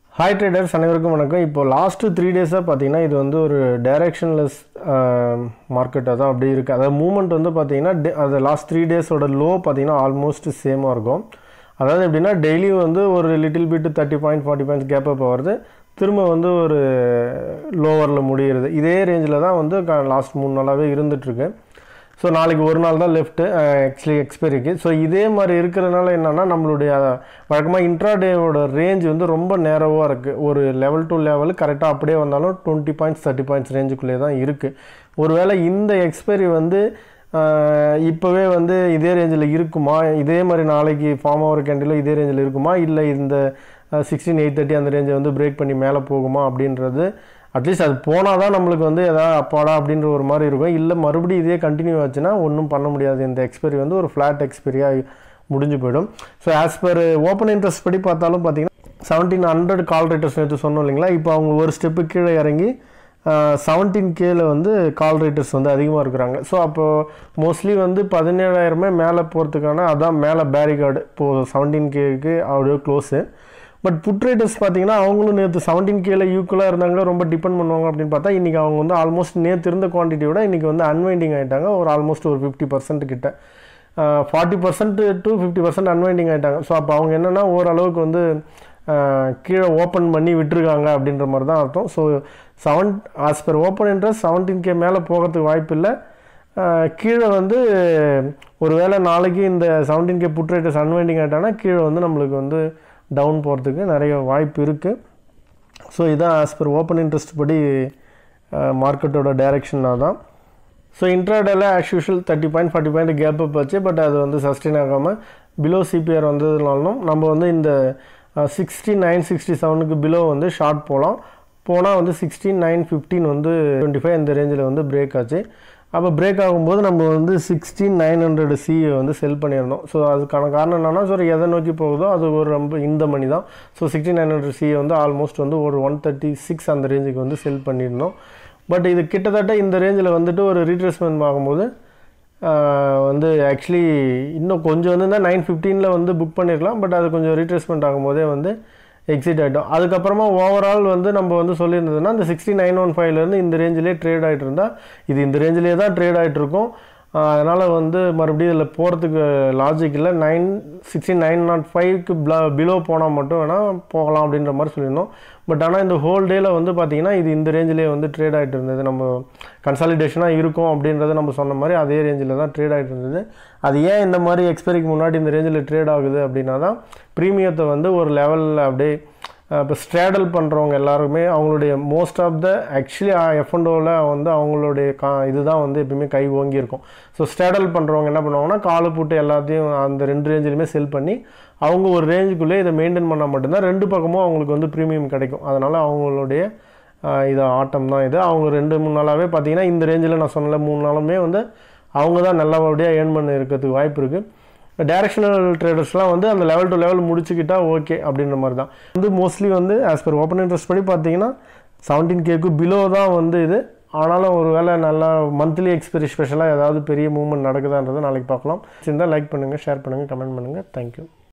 hi traders அனைவருக்கும் வணக்கம் இப்போ லாஸ்ட்டு த்ரீ டேஸாக பார்த்தீங்கன்னா இது வந்து ஒரு டைரக்ஷன்லெஸ் மார்க்கெட்டாக தான் அப்படி இருக்குது அதாவது மூமெண்ட் வந்து பார்த்தீங்கன்னா டே- அது லாஸ்ட் த்ரீ டேஸோட லோ பார்த்தீங்கன்னா ஆல்மோஸ்ட் சேமாக இருக்கும் அதாவது எப்படின்னா டெய்லியும் வந்து ஒரு little bit thirty point forty points gap up வருது திரும்ப வந்து ஒரு லோவரில் முடிகிறது இதே ரேஞ்சில் தான் வந்து லாஸ்ட் மூணு நாளாகவே இருந்துகிட்ருக்கு ஸோ நாளைக்கு ஒரு நாள் தான் லெஃப்ட்டு ஆக்சுவலி எக்ஸ்பைரிக்கு ஸோ இதே மாதிரி இருக்கிறதுனால என்னென்னா நம்மளுடைய வழக்கமாக இன்ட்ராடேவோட ரேஞ்ச் வந்து ரொம்ப நேரவாக இருக்குது ஒரு லெவல் டு லெவல் கரெக்டாக அப்படியே வந்தாலும் டுவெண்ட்டி பாயிண்ட்ஸ் தேர்ட்டி பாயிண்ட்ஸ் ரேஞ்சுக்குள்ளே தான் இருக்குது ஒருவேளை இந்த எக்ஸ்பைரி வந்து ஆஹ், இப்போவே வந்து இதே ரேஞ்சில் இருக்குமா இதே மாதிரி நாளைக்கு ஃபார்ம் ஆகிற கேண்டிலும் இதே ரேஞ்சில் இருக்குமா இல்லை இந்த சிக்ஸ்டீன் எயிட் தேர்ட்டி அந்த ரேஞ்சை வந்து பிரேக் பண்ணி மேலே போகுமா அப்படின்றது அட்லீஸ்ட் அது போனால் தான் நம்மளுக்கு வந்து எதாவது அப்பாடா அப்படின்ற ஒரு மாதிரி இருக்கும் இல்லை மறுபடியும் இதே கண்டினியூ ஆச்சுன்னா ஒன்றும் பண்ண முடியாது இந்த எக்ஸ்பெரி வந்து ஒரு ஃப்ளாட் எக்ஸ்பெரியாக முடிஞ்சு போயிடும் so as per open interest படி பார்த்தாலும் பார்த்தீங்கன்னா செவன்டீன் ஹண்ட்ரட் கால் ரேட்டர்ஸ் நேற்று சொன்னோம் இல்லைங்களா இப்போ அவங்க ஒரு ஸ்டெப்பு கீழே இறங்கி செவன்டீன் கேல வந்து கால் ரேட்டர்ஸ் வந்து அதிகமாக இருக்கிறாங்க ஸோ அப்போது மோஸ்ட்லி வந்து பதினேழாயிரமே மேலே போகிறதுக்கான அதான் மேலே பேரிகார்டு இப்போது செவன்டீன் கேக்கு அப்படியே க்ளோஸு பட் புட் ரேட்டர்ஸ் பார்த்தீங்கன்னா அவங்களும் நேற்று செவன்டீன் கேல யூக்குவலாக இருந்தாங்களோ ரொம்ப டிபெண்ட் பண்ணுவாங்க அப்படின்னு பார்த்தா இன்றைக்கி அவங்க வந்து ஆல்மோஸ்ட் நேற்று இருந்த குவான்டிட்டியோட இன்றைக்கி வந்து அன்வைண்டிங் ஆகிட்டாங்க ஒரு ஆல்மோஸ்ட் ஒரு ஃபிஃப்டி பர்சன்ட் கிட்ட forty percent to fifty percent unwinding ஆகிட்டாங்க ஸோ அப்போ அவங்க என்னென்னா ஓரளவுக்கு வந்து ஆஹ், கீழே ஓப்பன் பண்ணி விட்டுருக்காங்க அப்படின்ற மாதிரி தான் அர்த்தம் so seven as per open interest seventeen K மேலே போகிறதுக்கு வாய்ப்பு இல்லை ஆஹ், கீழே வந்து ஒருவேளை நாளைக்கு இந்த seventeen K put writers unwinding ஆகிட்டாங்கன்னா கீழே வந்து நம்மளுக்கு வந்து டவுன் போகிறதுக்கு நிறைய வாய்ப்பு இருக்குது ஸோ இதான் ஆஸ் பர் ஓப்பன் இன்ட்ரெஸ்ட் படி மார்க்கெட்டோட டைரெக்ஷனாக தான் ஸோ இன்ட்ராடேல as usual thirty point forty point gap up வச்சு பட் அது வந்து சஸ்டெயின் ஆகாமல் பிலோ சிபிஆர் வந்ததுனாலும் நம்ம வந்து இந்த சிக்ஸ்டி நைன் சிக்ஸ்டி செவனுக்கு பிலோ வந்து ஷார்ட் போகலாம் போனால் வந்து சிக்ஸ்டீன் நைன் ஃபிஃப்டீன் வந்து டுவெண்ட்டி ஃபைவ் இந்த ரேஞ்சில் வந்து பிரேக் ஆச்சு அப்போ பிரேக் ஆகும்போது நம்ம வந்து சிக்ஸ்டீன் நைன் ஹண்ட்ரட் சியை வந்து செல் பண்ணியிருந்தோம் ஸோ அதுக்கான காரணம் என்னன்னா ஸோ எதை நோக்கி போகுதோ அது ஒரு ரொம்ப இந்த மணி தான் ஸோ சிக்ஸ்டீன் நைன் ஹண்ட்ரட் சியை வந்து ஆல்மோஸ்ட் வந்து ஒரு ஒன் தேர்ட்டி சிக்ஸ் அந்த ரேஞ்சுக்கு வந்து செல் பண்ணியிருந்தோம் பட் இது கிட்டத்தட்ட இந்த ரேஞ்சில் வந்துட்டு ஒரு ரீட்ரேஸ்மெண்ட் ஆகும்போது ஆஹ், வந்து ஆக்சுவலி இன்னும் கொஞ்சம் வந்து தான் நைன் ஃபிஃப்டீனில் வந்து புக் பண்ணியிருக்கலாம் பட் அது கொஞ்சம் ரீட்ரேஸ்மெண்ட் ஆகும்போதே வந்து எக்ஸிட் ஆகிட்டோம் அதுக்கப்புறமா ஓவரால் வந்து நம்ம வந்து சொல்லியிருந்ததுன்னா இந்த சிக்ஸ்டி நைன் ஒன் ஃபைவ்லேருந்து இந்த ரேஞ்சிலே ட்ரேட் ஆகிட்டு இருந்தா இது இந்த ரேஞ்சிலே தான் ட்ரேட் ஆகிட்டு இருக்கும் அதனால் வந்து மறுபடியும் இதில் போகிறதுக்கு லாஜிக் இல்லை நைன் சிக்ஸ்டி நைன் நாட் ஃபைவ்க்கு பிலோ போனால் மட்டும் வேணால் போகலாம் அப்படின்ற மாதிரி சொல்லியிருந்தோம் பட் ஆனால் இந்த ஹோல் டேயில் வந்து பார்த்தீங்கன்னா இது இந்த ரேஞ்சிலே வந்து ட்ரேட் ஆகிட்டு இருந்தது நம்ம கன்சாலிடேஷனாக இருக்கும் அப்படின்றத நம்ம சொன்ன மாதிரி அதே ரேஞ்சில் தான் ட்ரேட் ஆகிட்டு இருந்தது அது ஏன் இந்த மாதிரி எக்ஸ்பைரிக்கு முன்னாடி இந்த ரேஞ்சில் ட்ரேட் ஆகுது அப்படின்னா தான் ப்ரீமியத்தை வந்து ஒரு லெவலில் அப்படியே இப்போ ஸ்ட்ராடல் பண்ணுறவங்க எல்லாருமே அவங்களுடைய மோஸ்ட் ஆஃப் த ஆக்சுவலி எஃப்என்டோவில் வந்து அவங்களுடைய கா இதுதான் வந்து எப்பயுமே கை ஓங்கி இருக்கும் ஸோ ஸ்ட்ராடல் பண்ணுறவங்க என்ன பண்ணுவாங்கன்னா காலு போட்டு எல்லாத்தையும் அந்த ரெண்டு ரேஞ்சிலுமே செல் பண்ணி அவங்க ஒரு ரேஞ்சுக்குள்ளே இதை மெயின்டைன் பண்ணால் மட்டும்தான் ரெண்டு பக்கமும் அவங்களுக்கு வந்து ப்ரீமியம் கிடைக்கும் அதனால் அவங்களுடைய ஆஹ், இது ஆட்டம் தான் இது அவங்க ரெண்டு மூணு நாளாகவே பார்த்தீங்கன்னா இந்த ரேஞ்சில் நான் சொன்னல மூணு நாளுமே வந்து அவங்க தான் நல்லபடியாக ஏர்ன் பண்ண இருக்கிறதுக்கு வாய்ப்பு இருக்குது டைரக்ஷனல் ட்ரேடர்ஸ்லாம் வந்து அந்த லெவல் டு லெவல் முடிச்சுக்கிட்டா ஓகே அப்படின்ற மாதிரி தான் வந்து மோஸ்ட்லி வந்து ஆஸ் பர் ஓப்பன் இன்ட்ரெஸ்ட் படி பார்த்தீங்கன்னா செவன்டீன் கேக்கு பிலோ தான் வந்து இது ஆனாலும் ஒரு வேளை நல்லா மந்த்லி எக்ஸ்பெரி ஸ்பெஷலாக ஏதாவது பெரிய மூவ்மெண்ட் நடக்குதான்றதை நாளைக்கு பார்க்கலாம் இருந்தால் லைக் பண்ணுங்கள் ஷேர் பண்ணுங்கள் கமெண்ட் பண்ணுங்கள் தேங்க்யூ